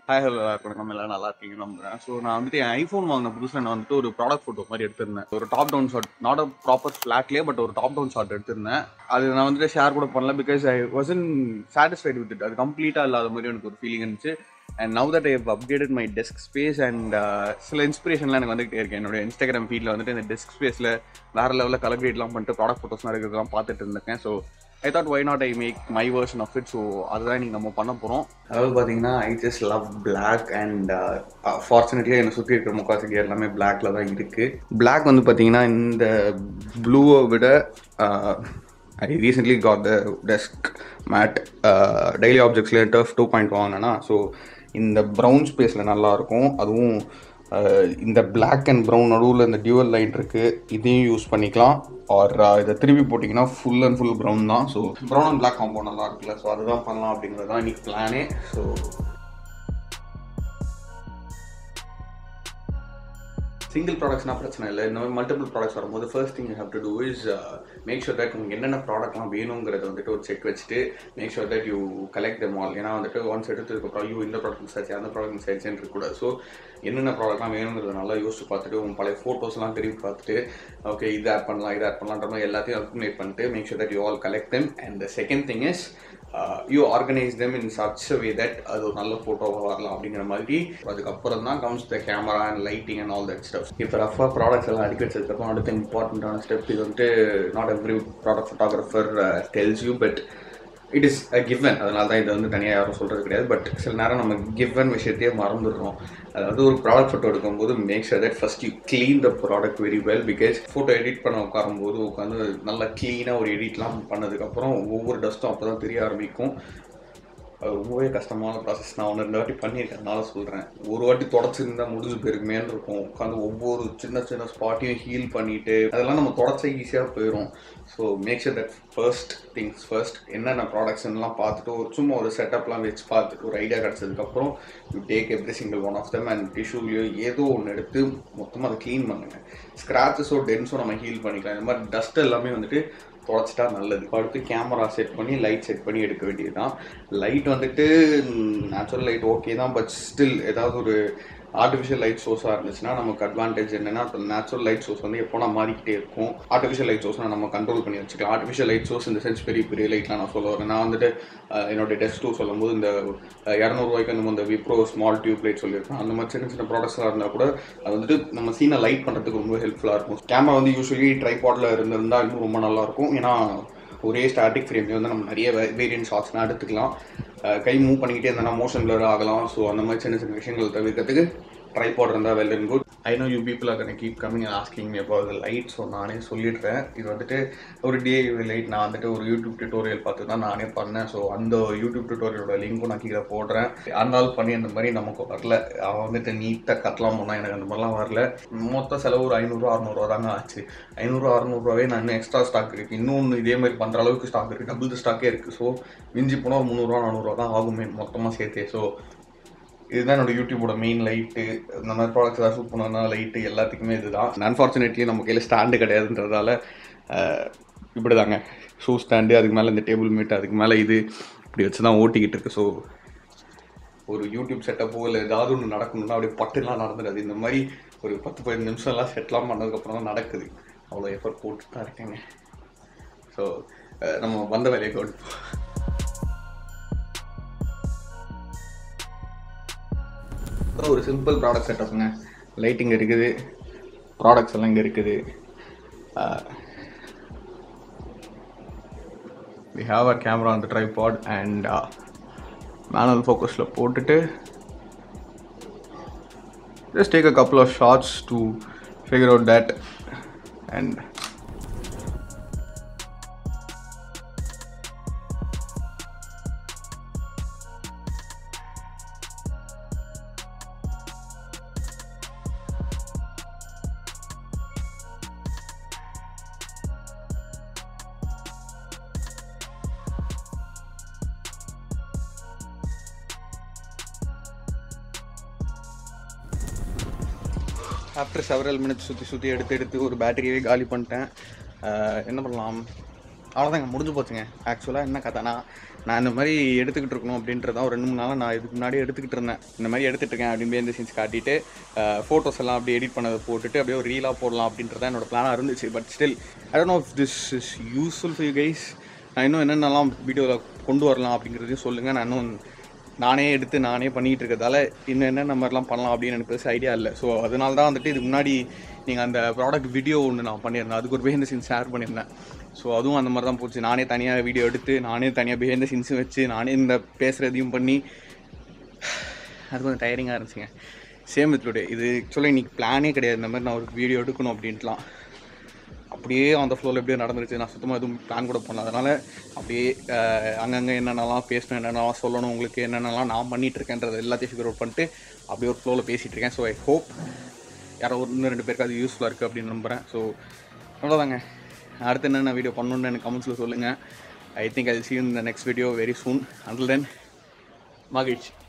hi hello வணக்கம் நம்ம எல்லாம் நல்லா இருக்கீங்க நம்புறேன் ஸோ நான் வந்துட்டு என் ஐஃபோன் வாங்கின புதுசில் நான் வந்துட்டு ஒரு ப்ராடக்ட் ஃபோட்டோ மாதிரி எடுத்திருந்தேன் ஒரு top down shot not a proper ஃப்ளாட்லேயே பட் ஒரு டாப் டவுன் ஷாட் எடுத்திருந்தேன் அது நான் வந்துட்டு ஷேர் கூட பண்ணல because I wasn't satisfied with it அது கம்ப்ளீட்டாக இல்லாத மாதிரி எனக்கு ஒரு ஃபீலிங் இருந்துச்சு and now that I updated my desk space and சில இன்ஸ்பிரேஷன்லாம் எனக்கு வந்துகிட்டே இருக்கேன் என்னோட இன்ஸ்டாகிராம் ஃபீல்டில் வந்துட்டு இந்த டெஸ்க் ஸ்பேஸில் வேறு லெவலில் கலர் கிரேட்லாம் பண்ணிட்டு ப்ராடக்ட் ஃபோட்டோஸ்லாம் இருக்கிறதெல்லாம் பார்த்துட்டு இருந்திருக்கேன் so I thought why not I make my version of it so அதுதான் நீங்கள் நம்ம பண்ண போகிறோம் அதாவது பார்த்தீங்கன்னா I just love black and fortunately என்னை சுற்றி இருக்கிற முக்காசி எல்லாமே பிளாக்ல தான் இருக்குது பிளாக் வந்து பார்த்தீங்கன்னா இந்த ப்ளூவை விட I recently got the desk mat daily ஆப்ஜெக்ட்ஸ்லேயே டர்ஃப் டூ பாயிண்ட் வாங்கினேன்னா ஸோ இந்த ப்ரௌன் ஸ்பேஸில் நல்லாயிருக்கும் அதுவும் அஹ், இந்த பிளாக் அண்ட் ப்ரௌன் நடுவில் இந்த டியூவல் லைன் இருக்குது இதையும் யூஸ் பண்ணிக்கலாம் ஆர் இதை திருப்பி போட்டிங்கன்னா ஃபுல் அண்ட் ஃபுல் ப்ரௌன் தான் so brown and black combo நல்லா இருக்குல்ல ஸோ அதுதான் பண்ணலாம் அப்படிங்கிறது தான் இன்னைக்கு பிளானே ஸோ சிங்கிள் ப்ராடக்ட்ஸ்னா பிரச்சனை இல்லை இந்த மாதிரி மல்டிபிள் ப்ராடக்ட்ஸ் வரும்போது first thing you have to do is make sure that உங்களுக்கு என்னென்ன ப்ராடக்ட்லாம் வேணுங்கிறத வந்துட்டு ஒரு செக் வச்சுட்டு make sure that you collect them all ஏன்னா வந்துட்டு ஒன்ஸ் எடுத்ததுக்கப்புறம் ஐயோ இந்த ப்ராடக்ட் மிஸ் ஆச்சு அந்த ப்ராடக்ட் மிஸ் ஆச்சுன்னு இருக்கக்கூடாது ஸோ என்னென்ன ப்ராடக்ட்லாம் வேணுங்கிறத நல்லா யோசிச்சு பார்த்துட்டு உங்கள் பழைய ஃபோட்டோஸ்லாம் திரும்பி பார்த்துட்டு ஓகே இது ஆட் பண்ணலாம் இது ஆட் பண்ணலான்ற மாதிரி எல்லாத்தையும் அக்குமுலேட் பண்ணிட்டு make sure that you all collect them and the second thing is you organise them in such way that அது ஒரு நல்ல ஃபோட்டோவாக வரலாம் அப்படிங்கிற மாதிரி அதுக்கப்புறம் தான் comes the camera and lighting and all that steps இப்போ ரஃபாக ப்ராடக்ட்ஸ் எல்லாம் அடிக்க வச்சதுக்கப்புறம் அடுத்த இம்பார்ட்டண்ட்டான ஸ்டெப் இது வந்துட்டு not every product photographer tells you but it is a given அதனால தான் இது வந்து தனியாக யாரும் சொல்கிறது கிடையாது பட் சில நேரம் நம்ம கிவன் விஷயத்தையே மறந்துடுறோம் அதாவது ஒரு ப்ராடக்ட் ஃபோட்டோ எடுக்கும்போது make sure that first you clean the product very well because photo edit பண்ண உட்காரும்போது உட்காந்து நல்லா க்ளீனாக ஒரு எடிட்லாம் பண்ணதுக்கப்புறம் ஒவ்வொரு டஸ்ட்டும் அப்போ தான் தெரிய ஆரம்பிக்கும் அது ரொம்பவே கஷ்டமான ப்ராசஸ் நான் ஒன்று ரெண்டு வாட்டி பண்ணியிருக்கேன் அதனால சொல்கிறேன் ஒரு வாட்டி தொடச்சிருந்தா முடிஞ்சு போயிருக்குமேன்னு இருக்கும் உட்காந்து ஒவ்வொரு சின்ன சின்ன ஸ்பாட்டையும் ஹீல் பண்ணிட்டு அதெல்லாம் நம்ம தொடச்சா ஈஸியாக போயிடும் so make sure that first things first என்னென்ன ப்ராடக்ட்ஸ்லாம் பார்த்துட்டு ஒரு சும்மா ஒரு செட்டப்லாம் வச்சு பார்த்துட்டு ஒரு ஐடியா கிடச்சதுக்கப்புறம் you take every single one of them and டிஷ்யூலையோ ஏதோ ஒன்று எடுத்து மொத்தமாக அதை க்ளீன் பண்ணுங்க ஸ்க்ராச்சஸோ டென்ஸோ நம்ம ஹீல் பண்ணிக்கலாம் இந்த மாதிரி டஸ்ட் எல்லாமே வந்துட்டு தொடச்சிட்டா நல்லது அடுத்து கேமரா செட் பண்ணி லைட் செட் பண்ணி எடுக்க வேண்டியது தான் லைட் வந்துட்டு நேச்சுரல் லைட் ஓகே தான் பட் ஸ்டில் ஏதாவது ஒரு ஆர்டிஃபிஷியல் லைட் சோர்ஸாக இருந்துச்சுன்னா நமக்கு அட்வான்டேஜ் என்னன்னா நேச்சுரல் லைட் சோர்ஸ் வந்து எப்போனா மாறிக்கிட்டே இருக்கும் ஆர்டிஃபிஷியல் லைட் சோர்ஸ் நம்ம கண்ட்ரோல் பண்ணி வச்சுக்கலாம் ஆர்டிஃபிஷியல் லைட் சோர்ஸ் இந்த சென்ஸ் பெரிய பெரிய லைட்லாம் நான் சொல்ல வரேன் நான் வந்துட்டு அஹ், என்னோட டெஸ்ட் டூ சொல்லும்போது இந்த அஹ், இரநூறுவாய்க்கு நம்ம இந்த விப்ரோ ஸ்மால் டியூப் லைட் சொல்லியிருக்கோம் அந்த மாதிரி சின்ன சின்ன ப்ராடக்ட்ஸ்லாம் இருந்தால் கூட அது வந்துட்டு நம்ம சீனை லைட் பண்ணுறதுக்கு ரொம்ப ஹெல்ப்ஃபுல்லாக இருக்கும் கேமரா வந்து யூஸ்வலி ட்ரைபாடில் இருந்திருந்தா இன்னும் ரொம்ப நல்லாயிருக்கும் ஏன்னா ஒரே ஸ்டாட்டிக் ஃப்ரேம்லேயே வந்து நம்ம நிறைய வேரியன்ட் ஷாட்ஸ்லாம் எடுத்துக்கலாம் அஹ் கை மூவ் பண்ணிக்கிட்டே இருந்தோம்னா மோஷன் blur ஆகலாம் ஸோ அந்த மாதிரி சின்ன சின்ன விஷயங்கள் தவிர்க்கிறதுக்கு ட்ரைபாட் இருந்தால் well and good I know you people are gonna keep coming asking me about the light so நானே சொல்லிடுறேன் இது வந்துட்டு ஒரு டிஐவி லைட் நான் வந்துட்டு ஒரு யூடியூப் டியூட்டோரியல் பார்த்து தான் நானே பண்ணேன் ஸோ அந்த யூடியூப் டியூட்டோரியலோட லிங்க்கும் நான் கீழே போடுறேன் அந்த பண்ணி அந்த மாதிரி நமக்கு வரல அவன் வந்துட்டு நீட்டாக கட்டலாம் போனால் எனக்கு அந்த மாதிரிலாம் வரல மொத்த செலவு ஒரு ஐநூறுரூவா அறநூறுவா தாங்க ஆச்சு ஐநூறுரூவா அறநூறுவாவே நான் இன்னும் எக்ஸ்ட்ரா ஸ்டாக் இருக்குது இன்னொன்று இதே மாதிரி பண்ணுற அளவுக்கு ஸ்டாக் இருக்குது டபுள் ஸ்டாக்கே இருக்குது ஸோ மிஞ்சி போனால் ஒரு முந்நூறுரூவா நானூறுரூவா தான் ஆகுமே மொத்தமாக சேர்த்தே ஸோ இதுதான் என்னோட யூடியூபோட மெயின் லைட்டு இந்த மாதிரி ப்ராடக்ட்ஸ் ஏதாவது ஷூட் பண்ணணும்னா லைட்டு எல்லாத்துக்குமே இதுதான் அன்ஃபார்ச்சுனேட்லி நம்ம கையில் ஸ்டாண்டு கிடையாதுன்றதால அஹ், இப்படி தாங்க ஷூ ஸ்டாண்டு அதுக்கு மேலே இந்த டேபிள் மீட் அதுக்கு மேலே இது இப்படி வச்சு தான் ஓட்டிக்கிட்டு இருக்கு ஸோ ஒரு யூடியூப் செட்டப்போ இல்லை ஏதாவது ஒன்று நடக்கணும்னா அப்படியே பட்டுலாம் நடந்துடாது இந்த மாதிரி ஒரு பத்து பதினஞ்சு நிமிஷம்லாம் செட்லாம் பண்ணதுக்கப்புறம் தான் நடக்குது அவ்வளோ எஃபர்ட் போட்டு தான் இருக்கேங்க ஸோ நம்ம வந்த வேலையை கவனிப்போம் அப்புறம் ஒரு சிம்பிள் ப்ராடக்ட் செட்டப்புங்க லைட்டிங் இருக்குது ப்ராடக்ட்ஸ் எல்லாம் இங்கே இருக்குது வி ஹாவ் அ கேமரா அந்த ட்ரைபாட் அண்ட் மேனுவல் ஃபோக்கஸில் போட்டுட்டு just take a couple of shots to figure out that and after several minutes சுற்றி சுற்றி எடுத்து எடுத்து ஒரு பேட்டரியவே காலி பண்ணிட்டேன் அஹ் என்ன பண்ணலாம் அவ்வளோதாங்க முடிஞ்சு போச்சுங்க ஆக்சுவலாக என்ன கதைனா நான் இந்த மாதிரி எடுத்துக்கிட்டு இருக்கணும் அப்படின்றதான் ஒரு ரெண்டு மூணு நாளாக நான் இதுக்கு முன்னாடி எடுத்துக்கிட்டு இருந்தேன் இந்த மாதிரி எடுத்துகிட்டு இருக்கேன் அப்படின்னு இந்த சீன்ஸ் காட்டிட்டு ஃபோட்டோஸ் எல்லாம் அப்படியே எடிட் பண்ணதை போட்டுட்டு அப்படியே ஒரு ரீலாக போடலாம் அப்படின்றதான் என்னோட பிளானாக இருந்துச்சு but still I don't if this is useful for you guys நான் இன்னும் என்னென்னலாம் வீடியோவில் கொண்டு வரலாம் அப்படிங்கிறதையும் சொல்லுங்கள் நான் இன்னும் நானே எடுத்து நானே பண்ணிகிட்டு இருக்கிறதால இன்னும் என்னென்ன மாதிரிலாம் பண்ணலாம் அப்படின்னு எனக்கு பெருசு ஐடியா இல்லை ஸோ அதனால தான் வந்துட்டு இதுக்கு முன்னாடி நீங்கள் அந்த ப்ராடக்ட் வீடியோ ஒன்று நான் பண்ணியிருந்தேன் அதுக்கு ஒரு பிஹைண்ட் சீன்ஸ் ஷேர் பண்ணியிருந்தேன் ஸோ அதுவும் அந்த மாதிரி தான் போச்சு நானே தனியாக வீடியோ எடுத்து நானே தனியாக பிஹைண்ட் சீன்ஸும் வச்சு நானே இந்த பேசுகிறதையும் பண்ணி அது கொஞ்சம் டயரிங்காக இருந்துச்சுங்க சேம் வித் டுடே இது ஆக்சுவலாக இன்னைக்கு பிளானே கிடையாது இந்த மாதிரி நான் ஒரு வீடியோ எடுக்கணும் அப்படின்ட்டுலாம் அப்படியே அந்த ஃப்ளோவில் எப்படியோ நடந்துருச்சு நான் சுத்தமாக எதுவும் பிளான் கூட பண்ணல அதனால் அப்படியே அஹ், அங்கங்கே என்னென்னலாம் பேசணும் என்னென்னலாம் சொல்லணும் உங்களுக்கு என்னென்னலாம் நான் பண்ணிட்டு இருக்கேன்றது எல்லாத்தையும் ஃபிகர் அவுட் பண்ணிட்டு அப்படியே ஒரு ஃப்ளோவில் பேசிகிட்டு இருக்கேன் ஸோ ஐ ஹோப் யாரோ ஒரு இன்னும் ரெண்டு பேருக்கு அது யூஸ்ஃபுல்லாக இருக்குது அப்படின்னு நம்புகிறேன் ஸோ அவ்வளோதாங்க அடுத்து என்னென்ன வீடியோ பண்ணணுன்னு எனக்கு கமெண்ட்ஸில் சொல்லுங்கள் I think I see you in the next video very soon until then மகிழ்ச்சி